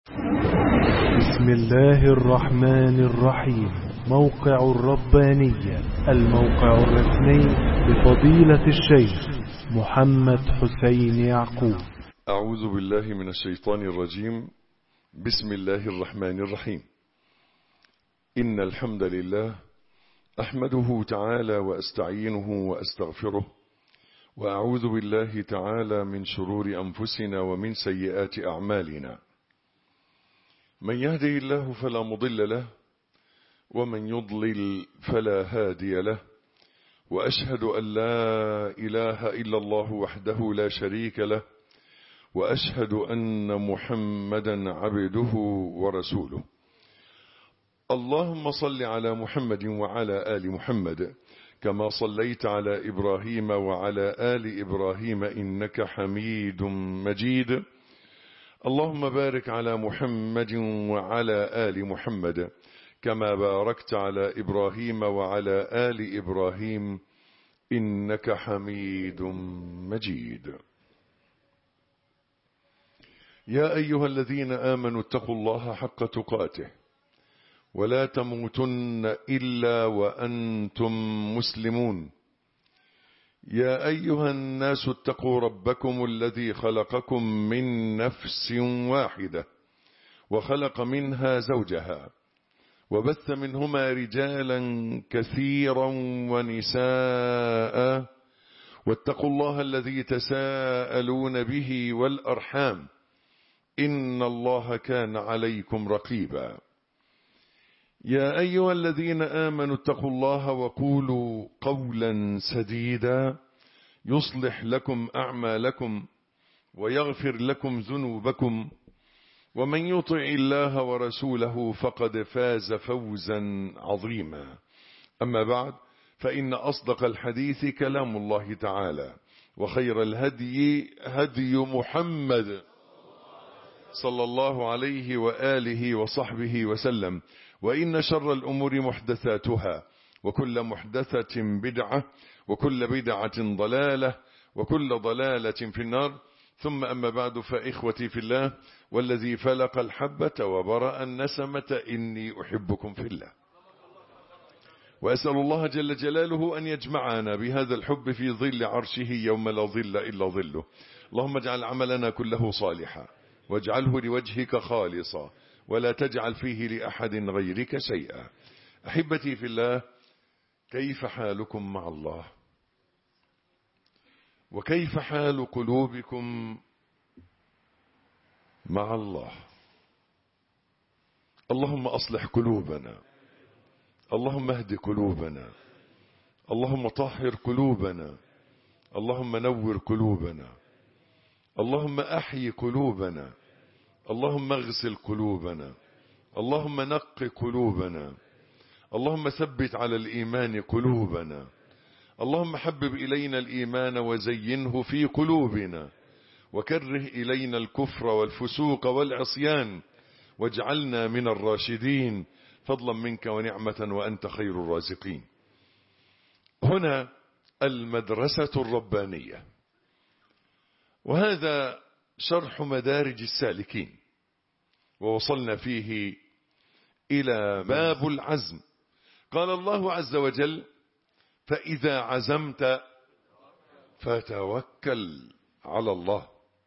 بسم الله الرحمن الرحيم موقع الربانية الموقع الرسمي لفضيلة الشيخ محمد حسين يعقوب أعوذ بالله من الشيطان الرجيم بسم الله الرحمن الرحيم إن الحمد لله أحمده تعالى وأستعينه وأستغفره وأعوذ بالله تعالى من شرور أنفسنا ومن سيئات أعمالنا من يهدي الله فلا مضل له ومن يضلل فلا هادي له وأشهد أن لا إله إلا الله وحده لا شريك له وأشهد أن محمدا عبده ورسوله اللهم صل على محمد وعلى آل محمد كما صليت على إبراهيم وعلى آل إبراهيم إنك حميد مجيد اللهم بارك على محمد وعلى آل محمد كما باركت على إبراهيم وعلى آل إبراهيم إنك حميد مجيد يا أيها الذين آمنوا اتقوا الله حق تقاته ولا تموتن إلا وأنتم مسلمون يا أيها الناس اتقوا ربكم الذي خلقكم من نفس واحدة وخلق منها زوجها وبث منهما رجالا كثيرا ونساء واتقوا الله الذي تساءلون به والأرحام إن الله كان عليكم رقيبا يا أيها الذين آمنوا اتقوا الله وقولوا قولا سديدا يصلح لكم أعمالكم ويغفر لكم ذنوبكم ومن يطع الله ورسوله فقد فاز فوزا عظيما أما بعد فإن أصدق الحديث كلام الله تعالى وخير الهدي هدي محمد صلى الله عليه وآله وصحبه وسلم وإن شر الأمور محدثاتها وكل محدثة بدعة وكل بدعة ضلالة وكل ضلالة في النار ثم أما بعد فإخوتي في الله والذي فلق الحبة وبرأ النسمة إني أحبكم في الله وأسأل الله جل جلاله أن يجمعنا بهذا الحب في ظل عرشه يوم لا ظل إلا ظله اللهم اجعل عملنا كله صالحا واجعله لوجهك خالصا ولا تجعل فيه لأحد غيرك شيئا أحبتي في الله كيف حالكم مع الله وكيف حال قلوبكم مع الله اللهم أصلح قلوبنا اللهم اهد قلوبنا اللهم طهر قلوبنا اللهم نور قلوبنا اللهم أحيي قلوبنا اللهم اغسل قلوبنا اللهم نق قلوبنا اللهم ثبت على الإيمان قلوبنا اللهم حبب إلينا الإيمان وزينه في قلوبنا وكره إلينا الكفر والفسوق والعصيان واجعلنا من الراشدين فضلا منك ونعمة وأنت خير الرازقين هنا المدرسة الربانية وهذا شرح مدارج السالكين ووصلنا فيه إلى باب العزم قال الله عز وجل فإذا عزمت فتوكل على الله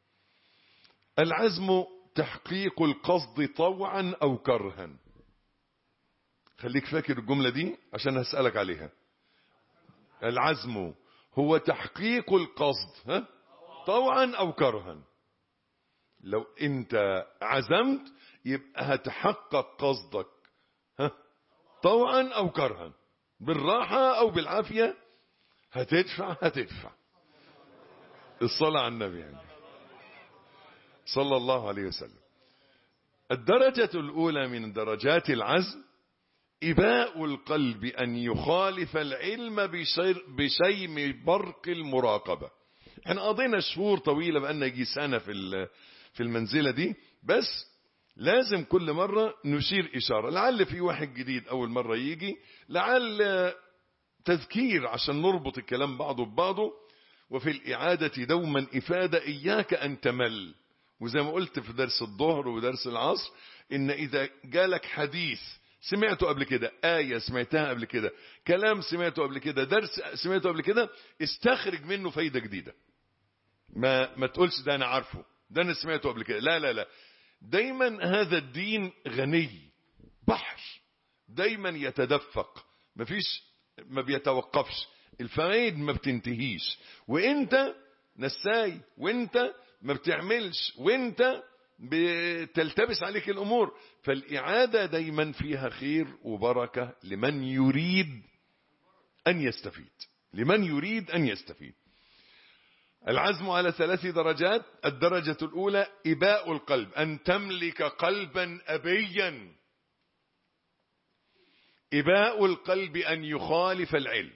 العزم تحقيق القصد طوعا أو كرها خليك فاكر الجملة دي عشان هسألك عليها العزم هو تحقيق القصد ها؟ طوعا أو كرها لو انت عزمت يبقى هتحقق قصدك ها طوعا او كرها بالراحة او بالعافية هتدفع هتدفع الصلاة على النبي يعني صلى الله عليه وسلم الدرجة الاولى من درجات العزم إباء القلب أن يخالف العلم بشيء من برق المراقبة احنا قضينا شهور طويلة بأن يجي سنة في في المنزلة دي بس لازم كل مرة نشير إشارة لعل في واحد جديد أول مرة يجي لعل تذكير عشان نربط الكلام بعضه ببعضه وفي الإعادة دوما إفادة إياك أن تمل وزي ما قلت في درس الظهر ودرس العصر ان اذا جالك حديث سمعته قبل كده آية سمعتها قبل كده كلام سمعته قبل كده درس سمعته قبل كده استخرج منه فايدة جديدة ما ما تقولش ده انا عارفه ده انا سمعته قبل كده لا لا لا دايما هذا الدين غني بحر دايما يتدفق مفيش ما بيتوقفش الفوائد ما بتنتهيش وانت نساي وانت ما بتعملش وانت بتلتبس عليك الامور فالاعاده دايما فيها خير وبركه لمن يريد ان يستفيد لمن يريد ان يستفيد العزم على ثلاث درجات الدرجه الاولى اباء القلب ان تملك قلبا ابيا إباء القلب أن يخالف العلم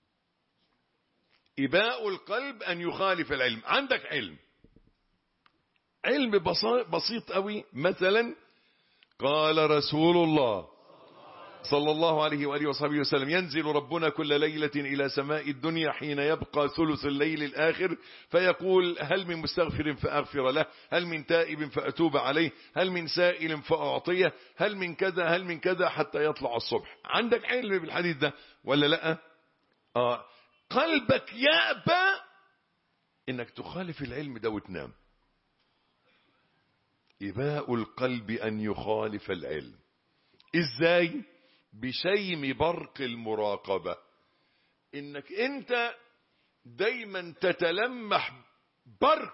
إباء القلب أن يخالف العلم عندك علم علم بسيط قوي مثلا قال رسول الله صلى الله عليه وآله وصحبه وسلم ينزل ربنا كل ليلة إلى سماء الدنيا حين يبقى ثلث الليل الآخر فيقول هل من مستغفر فأغفر له هل من تائب فأتوب عليه هل من سائل فأعطيه هل من كذا هل من كذا حتى يطلع الصبح عندك علم بالحديث ده ولا لا آه قلبك يأبى انك تخالف العلم ده وتنام إباء القلب أن يخالف العلم ازاي بشيم برق المراقبة انك انت دايما تتلمح برق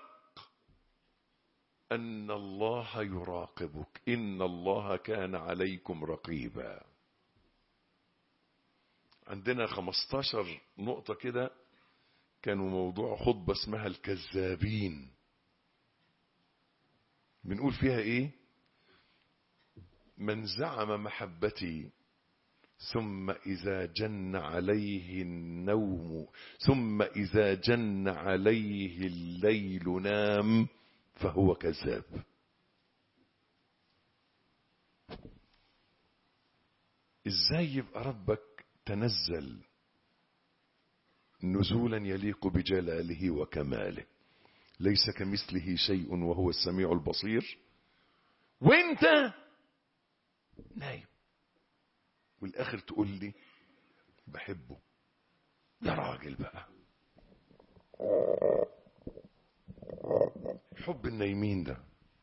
ان الله يراقبك ان الله كان عليكم رقيبا عندنا 15 نقطة كده كانوا موضوع خطبة اسمها الكذابين بنقول فيها ايه من زعم محبتي ثم إذا جن عليه النوم ثم إذا جن عليه الليل نام فهو كذاب ازاي يبقى ربك تنزل نزولا يليق بجلاله وكماله ليس كمثله شيء وهو السميع البصير وانت نايم والاخر تقول لي بحبه يا راجل بقى حب النايمين ده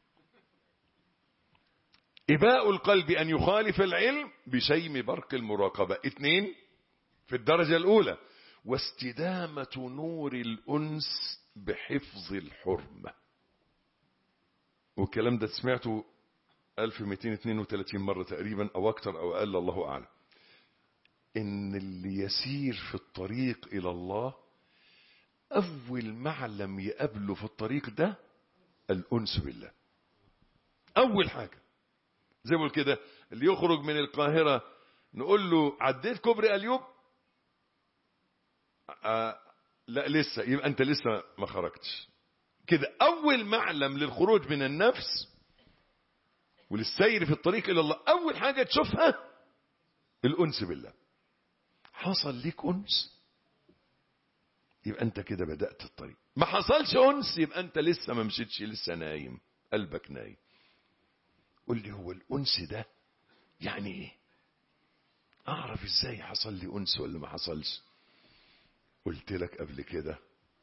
إباء القلب أن يخالف العلم بشيم برق المراقبة اثنين في الدرجة الأولى واستدامة نور الأنس بحفظ الحرمة والكلام ده سمعته 1232 مرة تقريبا أو أكثر أو أقل الله أعلم إن اللي يسير في الطريق إلى الله أول معلم يقابله في الطريق ده الأنس بالله أول حاجة زي ما كده اللي يخرج من القاهرة نقول له عديت كوبري أليوب آه لا لسه يبقى أنت لسه ما خرجتش كده أول معلم للخروج من النفس وللسير في الطريق إلى الله أول حاجة تشوفها الأنس بالله حصل ليك أنس يبقى أنت كده بدأت الطريق ما حصلش أنس يبقى أنت لسه ما مشيتش لسه نايم قلبك نايم قل لي هو الأنس ده يعني إيه أعرف إزاي حصل لي أنس ولا ما حصلش قلت لك قبل كده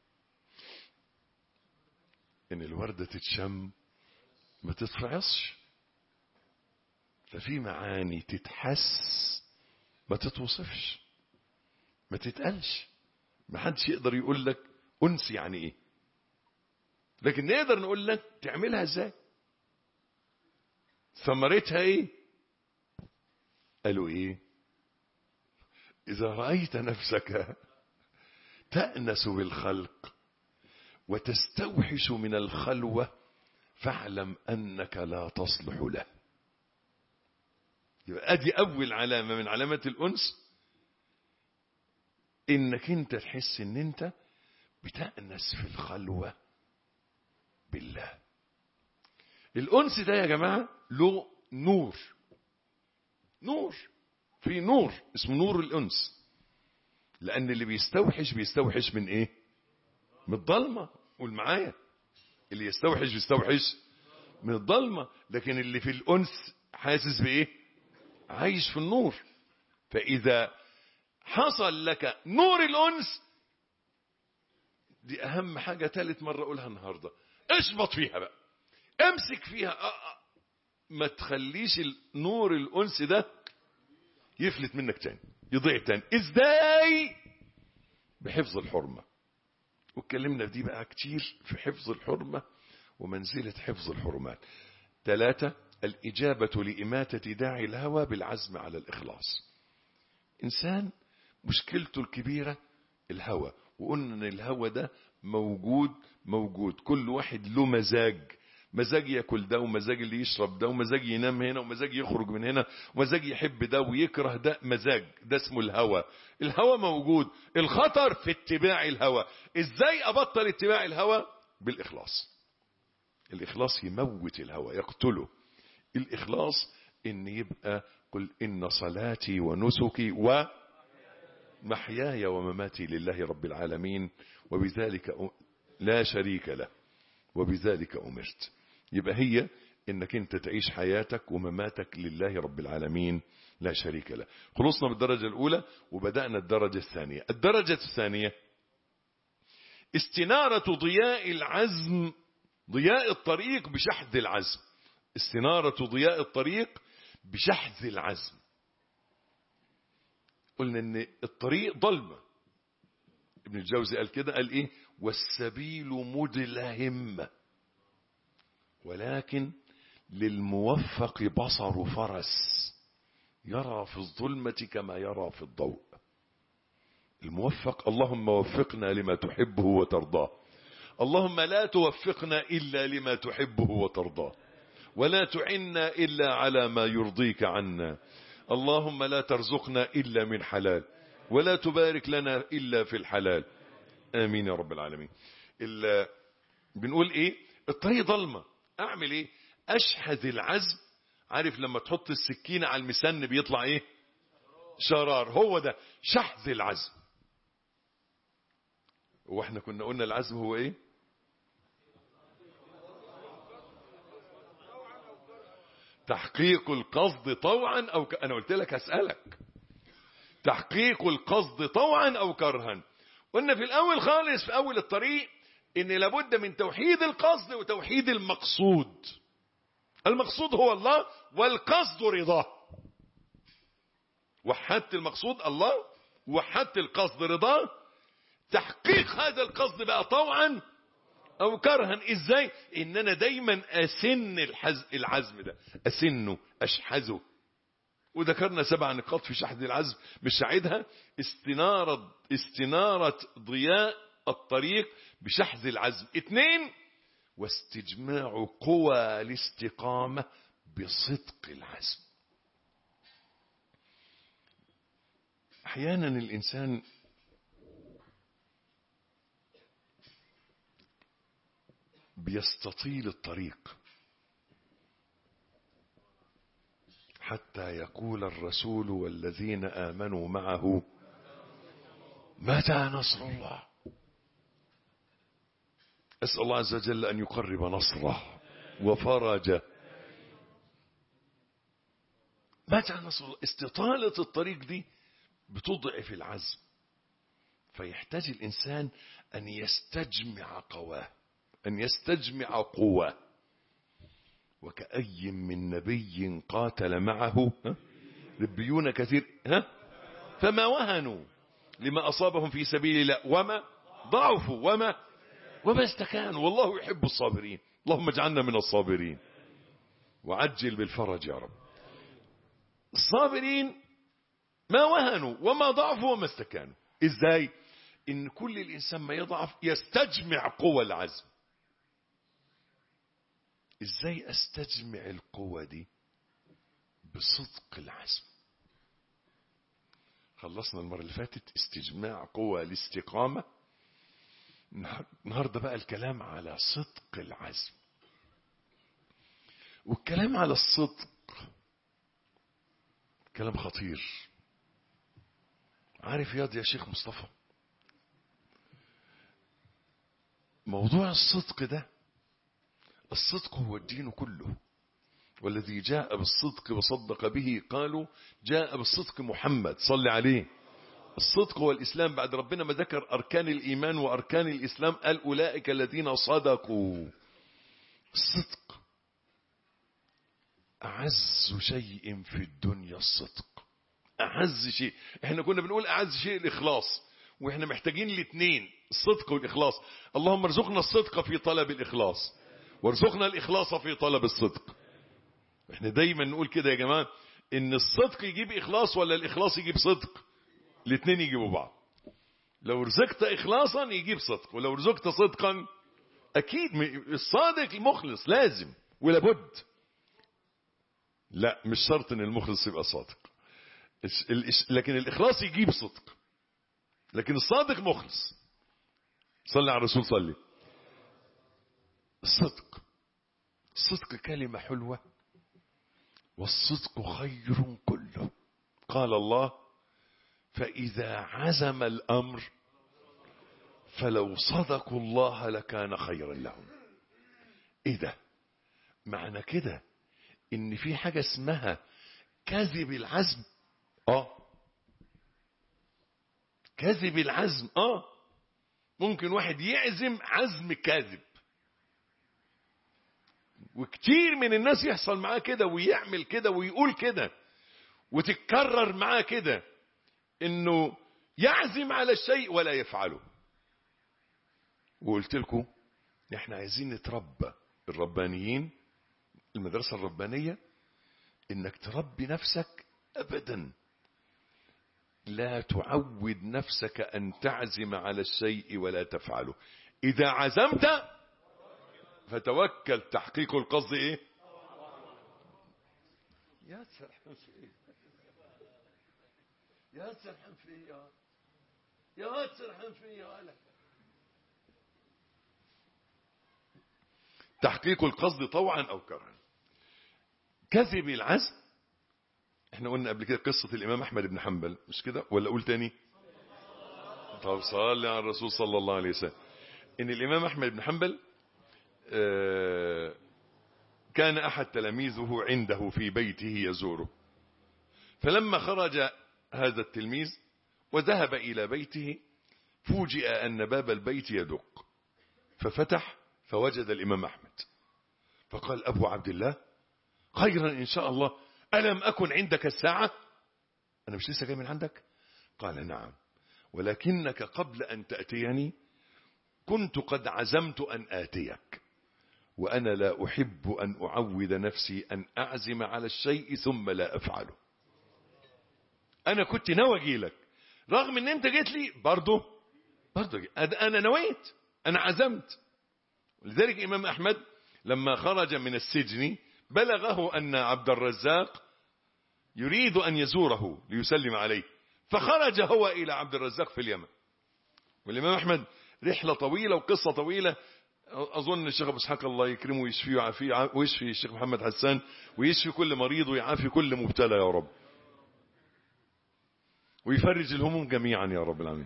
إن الوردة تتشم ما تتفعصش ففي معاني تتحس ما تتوصفش ما تتقالش ما حدش يقدر يقول لك أنس يعني إيه لكن نقدر نقول لك تعملها إزاي ثمرتها إيه قالوا إيه إذا رأيت نفسك تأنس بالخلق وتستوحش من الخلوة فاعلم أنك لا تصلح له يبقى ادي اول علامة من علامات الانس انك انت تحس ان انت بتأنس في الخلوة بالله الانس ده يا جماعة له نور نور في نور اسمه نور الانس لان اللي بيستوحش بيستوحش من ايه من الضلمة قول معايا اللي يستوحش بيستوحش من الضلمة لكن اللي في الأنس حاسس بإيه عايش في النور فإذا حصل لك نور الأنس دي أهم حاجة ثالث مرة أقولها النهاردة اشبط فيها بقى امسك فيها أه أه. ما تخليش نور الأنس ده يفلت منك تاني يضيع تاني ازاي بحفظ الحرمة واتكلمنا في دي بقى كتير في حفظ الحرمة ومنزلة حفظ الحرمات ثلاثة الإجابة لإماتة داعي الهوى بالعزم على الإخلاص إنسان مشكلته الكبيرة الهوى وقلنا ان الهوى ده موجود موجود كل واحد له مزاج مزاج ياكل ده ومزاج اللي يشرب ده ومزاج ينام هنا ومزاج يخرج من هنا ومزاج يحب ده ويكره ده مزاج ده اسمه الهوى الهوى موجود الخطر في اتباع الهوى ازاي ابطل اتباع الهوى بالاخلاص الاخلاص يموت الهوى يقتله الاخلاص ان يبقى قل ان صلاتي ونسكي و محياي ومماتي لله رب العالمين وبذلك لا شريك له وبذلك أمرت يبقى هي انك انت تعيش حياتك ومماتك لله رب العالمين لا شريك له خلصنا بالدرجة الاولى وبدأنا الدرجة الثانية الدرجة الثانية استنارة ضياء العزم ضياء الطريق بشحذ العزم استنارة ضياء الطريق بشحذ العزم قلنا ان الطريق ضلمة ابن الجوزي قال كده قال ايه والسبيل مدلهم ولكن للموفق بصر فرس يرى في الظلمة كما يرى في الضوء الموفق اللهم وفقنا لما تحبه وترضاه اللهم لا توفقنا إلا لما تحبه وترضاه ولا تعنا إلا على ما يرضيك عنا اللهم لا ترزقنا إلا من حلال ولا تبارك لنا إلا في الحلال آمين يا رب العالمين بنقول إيه الطريق ضلمة أعمل إيه أشحذ العزم عارف لما تحط السكينة على المسن بيطلع إيه شرار هو ده شحذ العزم واحنا كنا قلنا العزم هو ايه تحقيق القصد طوعا او ك... انا قلت لك اسالك تحقيق القصد طوعا او كرها قلنا في الاول خالص في اول الطريق ان لابد من توحيد القصد وتوحيد المقصود المقصود هو الله والقصد رضاه وحدت المقصود الله وحدت القصد رضاه تحقيق هذا القصد بقى طوعا او كرها ازاي ان انا دايما اسن الحز... العزم ده اسنه اشحذه وذكرنا سبع نقاط في شحذ العزم مش هعيدها استنارة استنارة ضياء الطريق بشحذ العزم اثنين واستجماع قوى الاستقامة بصدق العزم احيانا الانسان بيستطيل الطريق حتى يقول الرسول والذين آمنوا معه متى نصر الله أسأل الله عز وجل أن يقرب نصره وفرجه متى نصر الله استطالة الطريق دي بتضعف العزم فيحتاج الإنسان أن يستجمع قواه أن يستجمع قوة وكأي من نبي قاتل معه ربيون كثير ها فما وهنوا لما أصابهم في سبيل الله وما ضعفوا وما وما استكانوا والله يحب الصابرين اللهم اجعلنا من الصابرين وعجل بالفرج يا رب الصابرين ما وهنوا وما ضعفوا وما استكانوا ازاي ان كل الانسان ما يضعف يستجمع قوى العزم ازاي استجمع القوة دي بصدق العزم خلصنا المرة اللي فاتت استجماع قوة الاستقامة النهاردة بقى الكلام على صدق العزم والكلام على الصدق كلام خطير عارف ياض يا شيخ مصطفى موضوع الصدق ده الصدق هو الدين كله والذي جاء بالصدق وصدق به قالوا جاء بالصدق محمد صل عليه الصدق هو الإسلام بعد ربنا ما ذكر أركان الإيمان وأركان الإسلام قال أولئك الذين صدقوا الصدق أعز شيء في الدنيا الصدق أعز شيء احنا كنا بنقول أعز شيء الإخلاص واحنا محتاجين الاثنين الصدق والإخلاص اللهم ارزقنا الصدق في طلب الإخلاص وارزقنا الإخلاص في طلب الصدق احنا دايما نقول كده يا جماعة ان الصدق يجيب إخلاص ولا الإخلاص يجيب صدق الاثنين يجيبوا بعض لو رزقت إخلاصا يجيب صدق ولو رزقت صدقا أكيد الصادق المخلص لازم ولابد لا مش شرط ان المخلص يبقى صادق لكن الإخلاص يجيب صدق لكن الصادق مخلص صلى على الرسول صلي الصدق الصدق كلمة حلوة والصدق خير كله قال الله فإذا عزم الأمر فلو صدقوا الله لكان خيرا لهم ايه ده معنى كده ان في حاجة اسمها كذب العزم اه كذب العزم اه ممكن واحد يعزم عزم كاذب وكتير من الناس يحصل معاه كده ويعمل كده ويقول كده وتتكرر معاه كده انه يعزم على الشيء ولا يفعله وقلت لكم احنا عايزين نتربى الربانيين المدرسة الربانية انك تربي نفسك ابدا لا تعود نفسك ان تعزم على الشيء ولا تفعله اذا عزمت فتوكل تحقيق القصد ايه يا سرحان في ايه يا سرحان في ايه يا يا سرحان في ايه يا ولد تحقيق القصد طوعا او كرها كذب العزم احنا قلنا قبل كده قصة الامام احمد بن حنبل مش كده ولا اقول تاني طب صلي على الرسول صلى الله عليه وسلم ان الامام احمد بن حنبل اه كان احد تلاميذه عنده في بيته يزوره فلما خرج هذا التلميذ وذهب الى بيته فوجئ ان باب البيت يدق ففتح فوجد الامام احمد فقال ابو عبد الله خيرا ان شاء الله ألم أكن عندك الساعة أنا مش لسه جاي من عندك قال نعم ولكنك قبل أن تأتيني كنت قد عزمت أن آتيك وأنا لا أحب أن أعود نفسي أن أعزم على الشيء ثم لا أفعله أنا كنت ناوي أجي لك رغم أن أنت جيت لي برضه برضه أنا نويت أنا عزمت لذلك إمام أحمد لما خرج من السجن بلغه أن عبد الرزاق يريد أن يزوره ليسلم عليه فخرج هو إلى عبد الرزاق في اليمن والإمام أحمد رحلة طويلة وقصة طويلة أظن الشيخ أبو إسحاق الله يكرمه ويشفيه ويعافيه ويشفي الشيخ محمد حسان ويشفي كل مريض ويعافي كل مبتلى يا رب ويفرج الهموم جميعا يا رب العالمين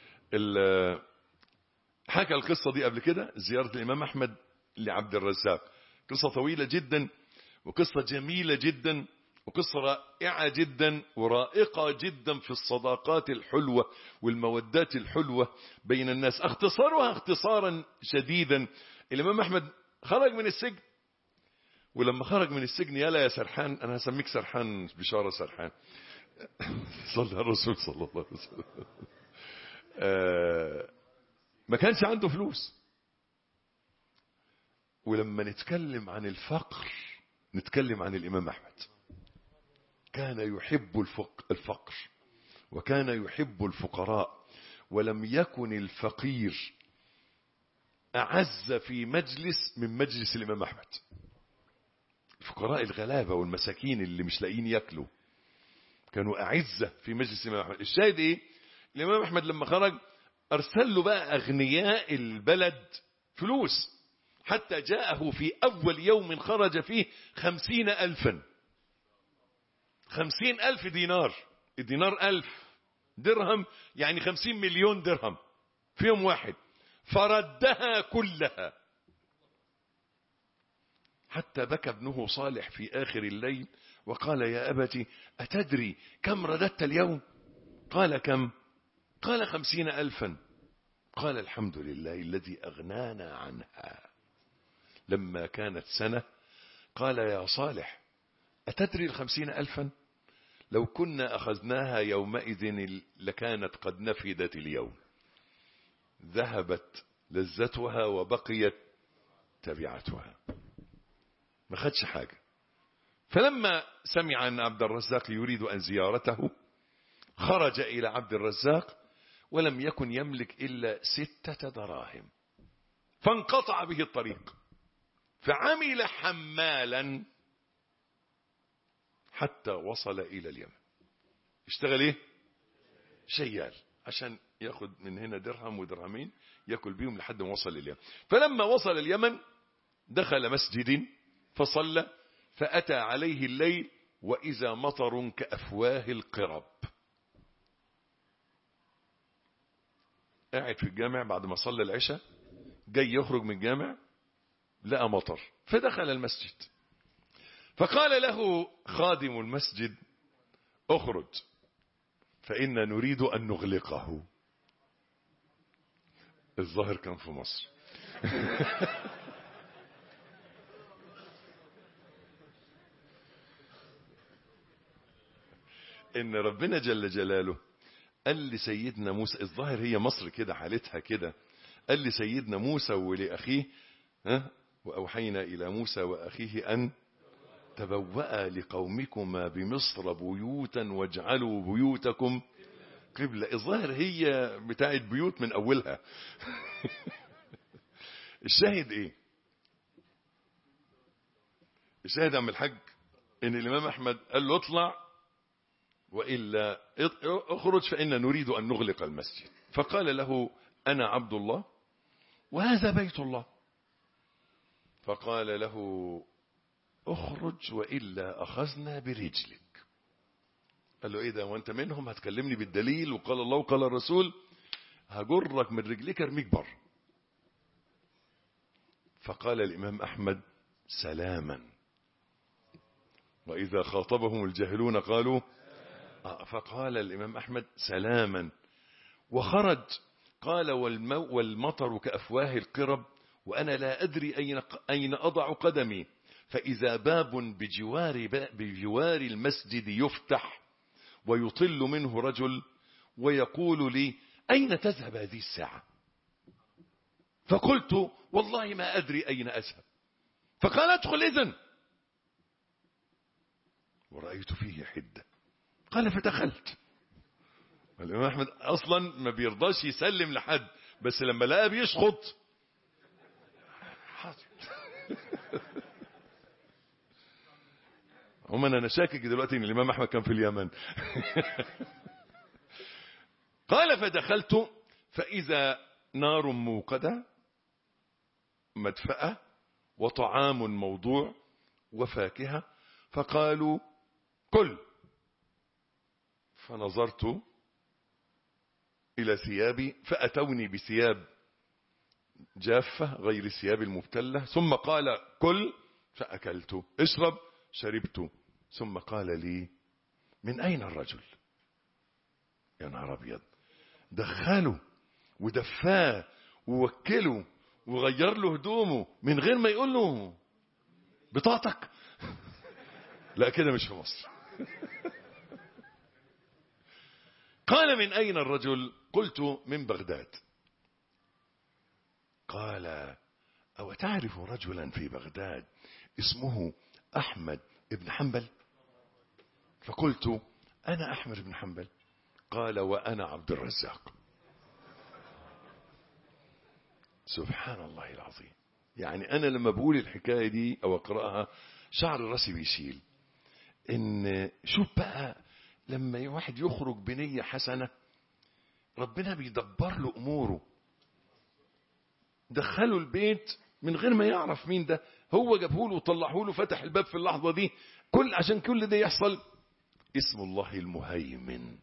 حكى القصة دي قبل كده زيارة الإمام أحمد لعبد الرزاق قصة طويلة جدا وقصة جميلة جدا وقصة رائعة جدا ورائقة جدا في الصداقات الحلوة والمودات الحلوة بين الناس اختصارها اختصارا شديدا الإمام أحمد خرج من السجن ولما خرج من السجن يلا يا سرحان أنا هسميك سرحان بشارة سرحان صلى على الرسول صلى الله عليه وسلم آه ما كانش عنده فلوس ولما نتكلم عن الفقر نتكلم عن الإمام أحمد كان يحب الفقر وكان يحب الفقراء ولم يكن الفقير أعز في مجلس من مجلس الإمام أحمد الفقراء الغلابة والمساكين اللي مش لاقيين ياكلوا كانوا أعزة في مجلس الإمام أحمد الشاهد إيه الإمام أحمد لما خرج أرسل له بقى أغنياء البلد فلوس حتى جاءه في أول يوم خرج فيه خمسين ألفا خمسين ألف دينار الدينار ألف درهم يعني خمسين مليون درهم في يوم واحد فردها كلها حتى بكى ابنه صالح في آخر الليل وقال يا أبت أتدري كم رددت اليوم قال كم قال خمسين ألفا قال الحمد لله الذي أغنانا عنها لما كانت سنة قال يا صالح أتدري الخمسين ألفا لو كنا أخذناها يومئذ لكانت قد نفدت اليوم ذهبت لذتها وبقيت تبعتها ما خدش حاجة فلما سمع أن عبد الرزاق يريد أن زيارته خرج إلى عبد الرزاق ولم يكن يملك إلا ستة دراهم فانقطع به الطريق فعمل حمالا حتى وصل إلى اليمن اشتغل ايه شيال عشان ياخد من هنا درهم ودرهمين ياكل بيهم لحد ما وصل اليمن فلما وصل اليمن دخل مسجد فصلى فأتى عليه الليل وإذا مطر كأفواه القرب قاعد في الجامع بعد ما صلى العشاء جاي يخرج من الجامع لقى مطر فدخل المسجد فقال له خادم المسجد اخرج فإنا نريد أن نغلقه الظاهر كان في مصر ان ربنا جل جلاله قال لسيدنا موسى الظاهر هي مصر كده حالتها كده قال لسيدنا موسى ولأخيه ها وأوحينا إلى موسى وأخيه أن تبوأ لقومكما بمصر بيوتا واجعلوا بيوتكم قبلة الظاهر هي بتاعت بيوت من أولها الشاهد إيه الشاهد عم الحج إن الإمام أحمد قال له اطلع وإلا اخرج فإن نريد أن نغلق المسجد فقال له أنا عبد الله وهذا بيت الله فقال له اخرج وإلا أخذنا برجلك قال له ايه ده وانت منهم هتكلمني بالدليل وقال الله وقال الرسول هجرك من رجلك ارميك بر فقال الإمام أحمد سلاما وإذا خاطبهم الجاهلون قالوا فقال الإمام أحمد سلاما وخرج قال والمو والمطر كأفواه القرب وأنا لا أدري أين, أين أضع قدمي فإذا باب بجوار, بجوار المسجد يفتح ويطل منه رجل ويقول لي أين تذهب هذه الساعة فقلت والله ما أدري أين أذهب فقال ادخل إذن ورأيت فيه حدة قال فدخلت الإمام أحمد أصلا ما بيرضاش يسلم لحد بس لما لقى بيشخط حاضر هم انا شاكك دلوقتي ان الامام احمد كان في اليمن قال فدخلت فاذا نار موقده مدفأة وطعام موضوع وفاكهة فقالوا كل فنظرت إلى ثيابي فأتوني بثياب جافة غير الثياب المبتلة ثم قال كل فأكلت اشرب شربت ثم قال لي من أين الرجل يا نهار أبيض دخله ودفاه ووكله وغير له هدومه من غير ما يقول له بطاقتك لا كده مش في مصر قال من أين الرجل قلت من بغداد قال أو تعرف رجلا في بغداد اسمه أحمد بن حنبل فقلت أنا أحمد بن حنبل قال وأنا عبد الرزاق سبحان الله العظيم يعني أنا لما بقول الحكاية دي أو أقرأها شعر راسي بيشيل إن شوف بقى لما واحد يخرج بنية حسنة ربنا بيدبر له أموره دخله البيت من غير ما يعرف مين ده هو جابه له وطلعه له فتح الباب في اللحظة دي كل عشان كل ده يحصل اسم الله المهيمن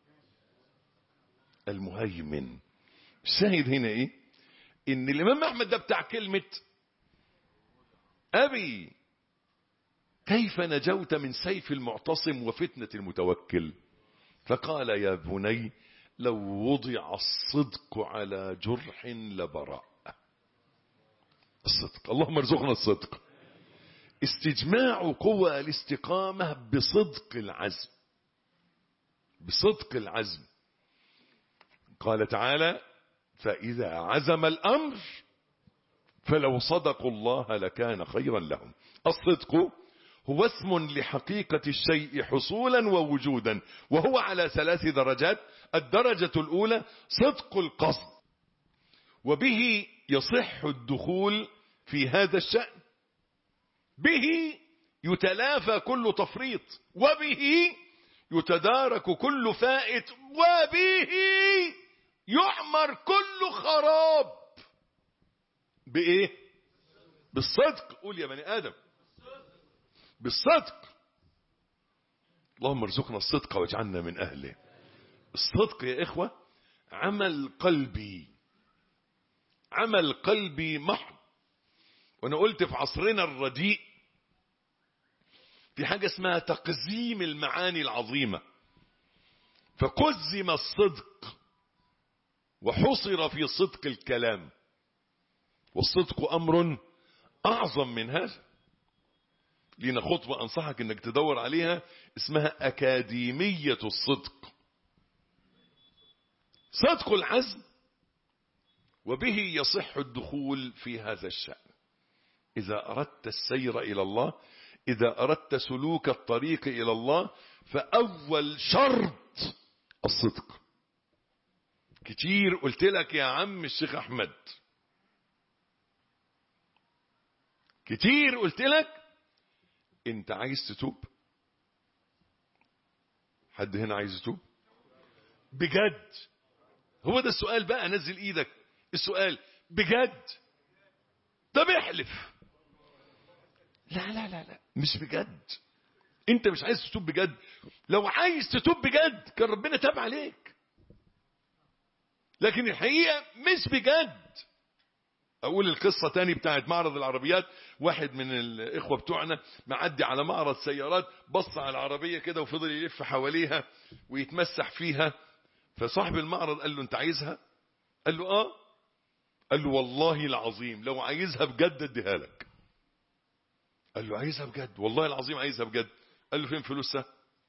المهيمن الشاهد هنا ايه ان الامام احمد ده بتاع كلمة ابي كيف نجوت من سيف المعتصم وفتنة المتوكل فقال يا بني لو وضع الصدق على جرح لبرأ الصدق اللهم ارزقنا الصدق استجماع قوى الاستقامة بصدق العزم بصدق العزم قال تعالى فإذا عزم الأمر فلو صدقوا الله لكان خيرا لهم الصدق هو اسم لحقيقة الشيء حصولا ووجودا وهو على ثلاث درجات الدرجة الأولى صدق القصد وبه يصح الدخول في هذا الشأن به يتلافى كل تفريط وبه يتدارك كل فائت وبه يعمر كل خراب بإيه بالصدق قول يا بني آدم بالصدق اللهم ارزقنا الصدق واجعلنا من أهله الصدق يا إخوة عمل قلبي عمل قلبي محض وانا قلت في عصرنا الرديء في حاجة اسمها تقزيم المعاني العظيمة فقزم الصدق وحصر في صدق الكلام والصدق أمر أعظم من هذا لينا خطبة أنصحك أنك تدور عليها اسمها أكاديمية الصدق صدق العزم وبه يصح الدخول في هذا الشأن إذا أردت السير إلى الله إذا أردت سلوك الطريق إلى الله فأول شرط الصدق كتير قلت لك يا عم الشيخ أحمد كتير قلت لك انت عايز تتوب حد هنا عايز يتوب بجد هو ده السؤال بقى نزل ايدك السؤال بجد طب احلف لا لا لا لا مش بجد انت مش عايز تتوب بجد لو عايز تتوب بجد كان ربنا تاب عليك لكن الحقيقة مش بجد اقول القصة تاني بتاعت معرض العربيات واحد من الاخوة بتوعنا معدي على معرض سيارات بص على العربية كده وفضل يلف حواليها ويتمسح فيها فصاحب المعرض قال له انت عايزها قال له اه قال له والله العظيم لو عايزها بجد اديها لك قال له عايزها بجد والله العظيم عايزها بجد قال له فين فلوسها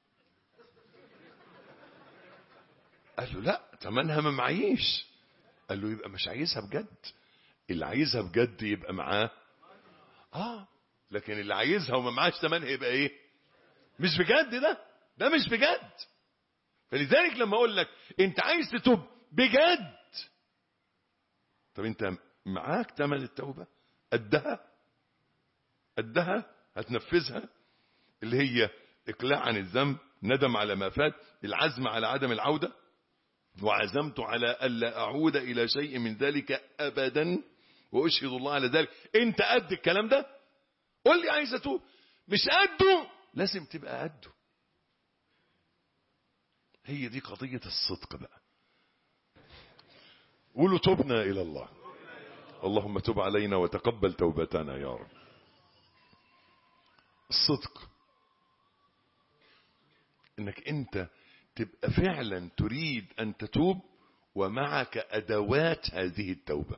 قال له لا تمنها ما معيش قال له يبقى مش عايزها بجد اللي عايزها بجد يبقى معاه اه لكن اللي عايزها وما معاش تمنها يبقى ايه مش بجد ده ده مش بجد فلذلك لما اقول لك انت عايز تتوب بجد طب انت معاك تمن التوبة قدها قدها هتنفذها اللي هي اقلاع عن الذنب ندم على ما فات العزم على عدم العودة وعزمت على ألا أعود إلى شيء من ذلك أبدا وأشهد الله على ذلك أنت قد الكلام ده قول لي عايز أتوب مش قده لازم تبقى قده هي دي قضية الصدق بقى قولوا تبنا إلى الله اللهم تب علينا وتقبل توبتنا يا رب الصدق انك انت تبقى فعلا تريد ان تتوب ومعك ادوات هذه التوبة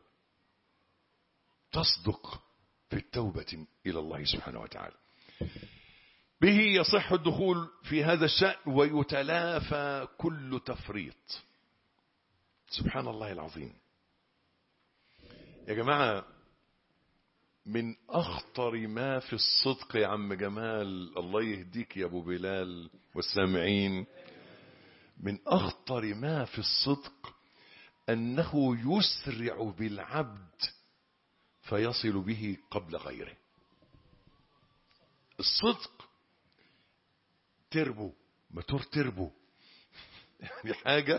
تصدق في التوبة الى الله سبحانه وتعالى به يصح الدخول في هذا الشأن ويتلافى كل تفريط سبحان الله العظيم يا جماعة من أخطر ما في الصدق يا عم جمال الله يهديك يا أبو بلال والسامعين من أخطر ما في الصدق أنه يسرع بالعبد فيصل به قبل غيره الصدق تربو موتور تربو يعني حاجة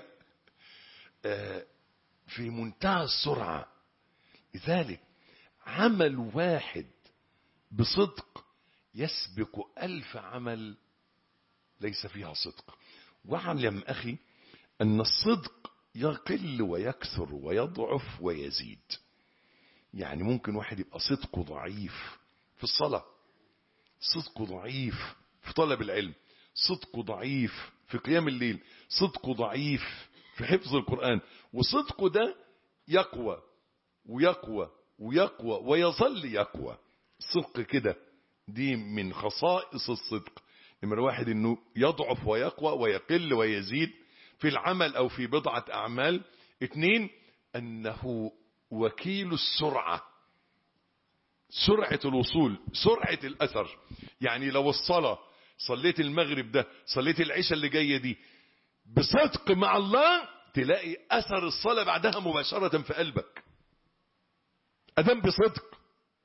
في منتهى السرعة لذلك عمل واحد بصدق يسبق ألف عمل ليس فيها صدق واعلم أخي أن الصدق يقل ويكثر ويضعف ويزيد يعني ممكن واحد يبقى صدقه ضعيف في الصلاة صدقه ضعيف في طلب العلم صدقه ضعيف في قيام الليل صدقه ضعيف في حفظ القرآن وصدقه ده يقوى ويقوى ويقوى ويظل يقوى صدق كده دي من خصائص الصدق نمرة واحد انه يضعف ويقوى ويقل ويزيد في العمل او في بضعة اعمال اتنين انه وكيل السرعة سرعة الوصول سرعة الاثر يعني لو الصلاة صليت المغرب ده صليت العشاء اللي جاية دي بصدق مع الله تلاقي اثر الصلاة بعدها مباشرة في قلبك ادم بصدق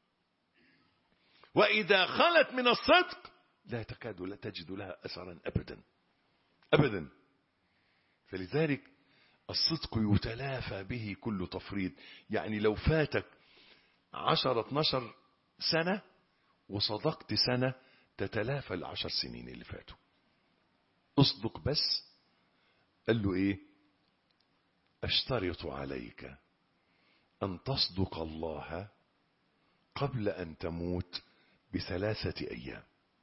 واذا خلت من الصدق لا تكاد لا تجد لها اثرا ابدا ابدا فلذلك الصدق يتلافى به كل تفريط يعني لو فاتك عشر اتناشر سنة وصدقت سنة تتلافى العشر سنين اللي فاتوا اصدق بس قال له ايه اشترط عليك ان تصدق الله قبل ان تموت بثلاثة ايام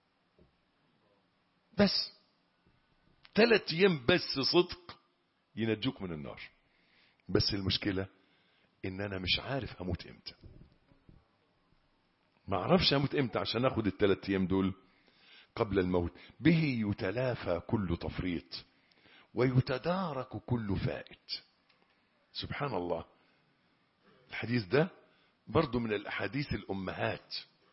بس ثلاث ايام بس صدق ينجوك من النار بس المشكلة ان انا مش عارف هموت امتى ما اعرفش هموت امتى عشان اخد الثلاث ايام دول قبل الموت به يتلافى كل تفريط ويتدارك كل فائت سبحان الله الحديث ده برضو من الاحاديث الامهات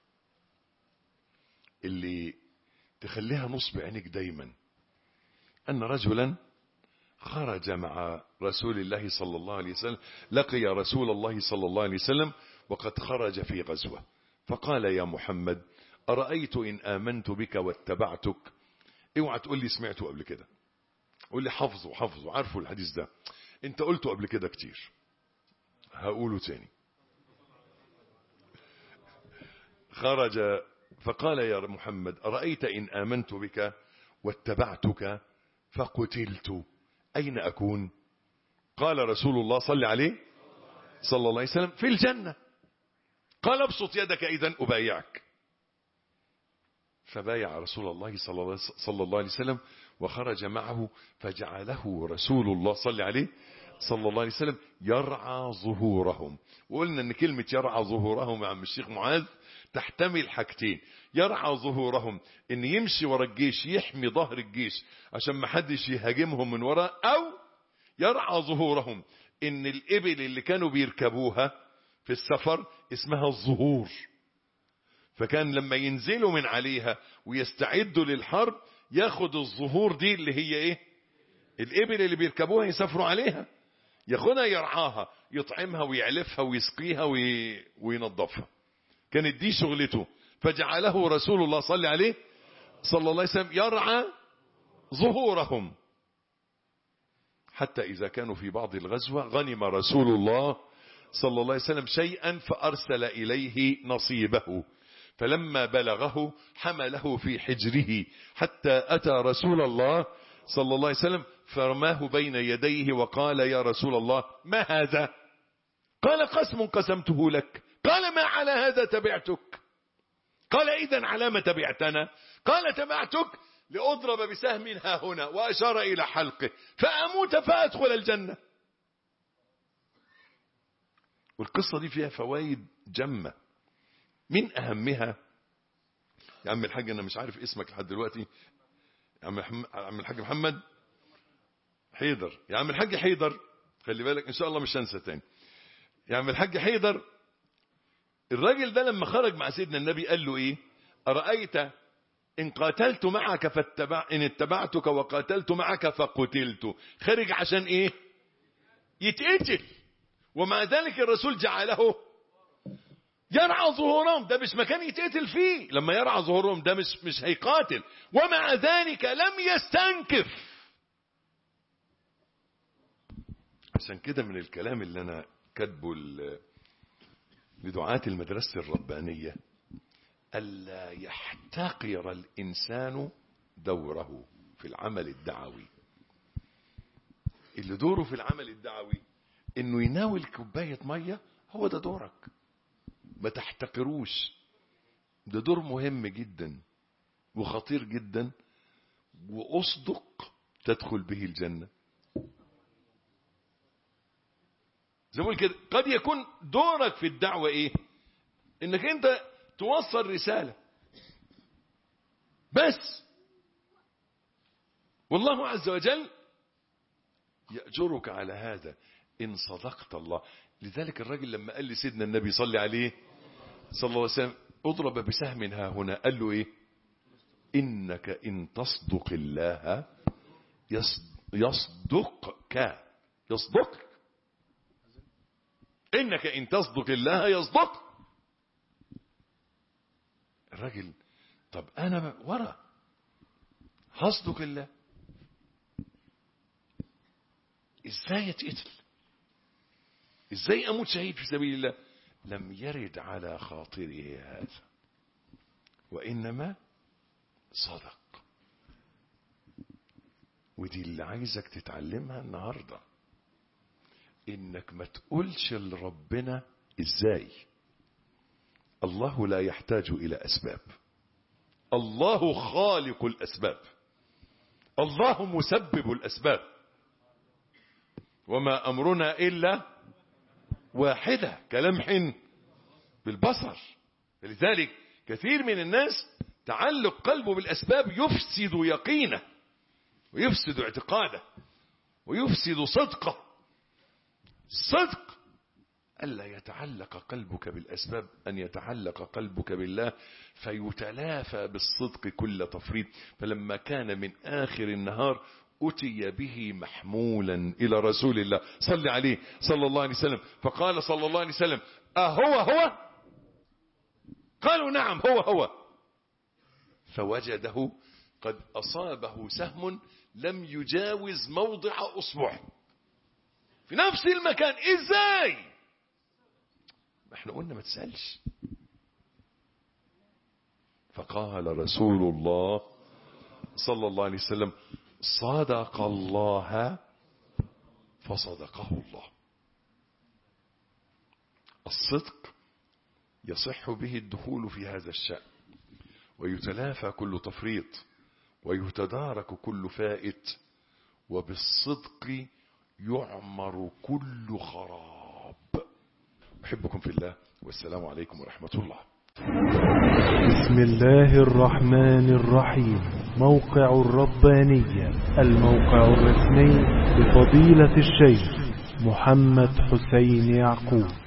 اللي تخليها نصب عينك دايما ان رجلا خرج مع رسول الله صلى الله عليه وسلم لقي رسول الله صلى الله عليه وسلم وقد خرج في غزوة فقال يا محمد أرأيت إن آمنت بك واتبعتك اوعى تقول لي سمعته قبل كده قول لي حفظه حفظه عارفه الحديث ده انت قلته قبل كده كتير هقوله تاني خرج فقال يا محمد أرأيت إن آمنت بك واتبعتك فقتلت أين أكون قال رسول الله صلى عليه صلى الله عليه وسلم في الجنة قال ابسط يدك إذا أبايعك فبايع رسول الله صلى الله عليه وسلم وخرج معه فجعله رسول الله صلى عليه صلى الله عليه وسلم يرعى ظهورهم وقلنا ان كلمة يرعى ظهورهم يا عم الشيخ معاذ تحتمل حاجتين يرعى ظهورهم ان يمشي ورا الجيش يحمي ظهر الجيش عشان ما حدش يهاجمهم من وراء او يرعى ظهورهم ان الابل اللي كانوا بيركبوها في السفر اسمها الظهور فكان لما ينزلوا من عليها ويستعدوا للحرب ياخد الظهور دي اللي هي ايه الابل اللي بيركبوها يسافروا عليها ياخدها يرعاها يطعمها ويعلفها ويسقيها وي... وينظفها كانت دي شغلته فجعله رسول الله صلى عليه صلى الله عليه وسلم يرعى ظهورهم حتى إذا كانوا في بعض الغزوة غنم رسول الله صلى الله عليه وسلم شيئا فأرسل إليه نصيبه فلما بلغه حمله في حجره حتى أتى رسول الله صلى الله عليه وسلم فرماه بين يديه وقال يا رسول الله ما هذا قال قسم قسمته لك قال ما على هذا تبعتك قال إذا على ما تبعتنا قال تبعتك لأضرب بسهم ها هنا وأشار إلى حلقه فأموت فأدخل الجنة والقصة دي فيها فوائد جمة من أهمها يا عم الحاج أنا مش عارف اسمك لحد دلوقتي يا عم, حم... عم الحاج محمد حيدر يا عم الحاج حيدر خلي بالك إن شاء الله مش هنسى تاني يا عم الحاج حيدر الراجل ده لما خرج مع سيدنا النبي قال له ايه أرأيت إن قاتلت معك فاتبع إن اتبعتك وقاتلت معك فقتلت خرج عشان ايه يتقتل ومع ذلك الرسول جعله يرعى ظهورهم ده مش مكان يتقتل فيه لما يرعى ظهورهم ده مش مش هيقاتل ومع ذلك لم يستنكف عشان كده من الكلام اللي انا كاتبه لدعاة المدرسة الربانية ألا يحتقر الإنسان دوره في العمل الدعوي اللي دوره في العمل الدعوي انه يناول كوباية مية هو ده دورك ما تحتقروش ده دور مهم جدا وخطير جدا وأصدق تدخل به الجنة زي ما بقول كده قد يكون دورك في الدعوة ايه انك انت توصل رسالة بس والله عز وجل يأجرك على هذا إن صدقت الله لذلك الرجل لما قال لسيدنا النبي صلى عليه صلى الله عليه وسلم اضرب بسهم ها هنا قال له ايه إنك إن تصدق الله يصدقك يصدقك إنك إن تصدق الله يصدق الراجل طب أنا ورا هصدق الله ازاي اتقتل ازاي اموت شهيد في سبيل الله لم يرد على خاطره هذا وانما صدق ودي اللي عايزك تتعلمها النهارده انك ما تقولش لربنا ازاي الله لا يحتاج الى اسباب الله خالق الاسباب الله مسبب الاسباب وما امرنا الا واحده كلمح بالبصر لذلك كثير من الناس تعلق قلبه بالاسباب يفسد يقينه ويفسد اعتقاده ويفسد صدقه الصدق ألا يتعلق قلبك بالأسباب أن يتعلق قلبك بالله فيتلافى بالصدق كل تفريط فلما كان من آخر النهار أتي به محمولا إلى رسول الله صلى عليه صلى الله عليه وسلم فقال صلى الله عليه وسلم أهو هو قالوا نعم هو هو فوجده قد أصابه سهم لم يجاوز موضع أصبعه في نفس المكان ازاي احنا قلنا ما تسألش فقال رسول الله صلى الله عليه وسلم صدق الله فصدقه الله الصدق يصح به الدخول في هذا الشأن ويتلافى كل تفريط ويتدارك كل فائت وبالصدق يعمر كل خراب أحبكم في الله والسلام عليكم ورحمة الله بسم الله الرحمن الرحيم موقع الربانية الموقع الرسمي لفضيلة الشيخ محمد حسين يعقوب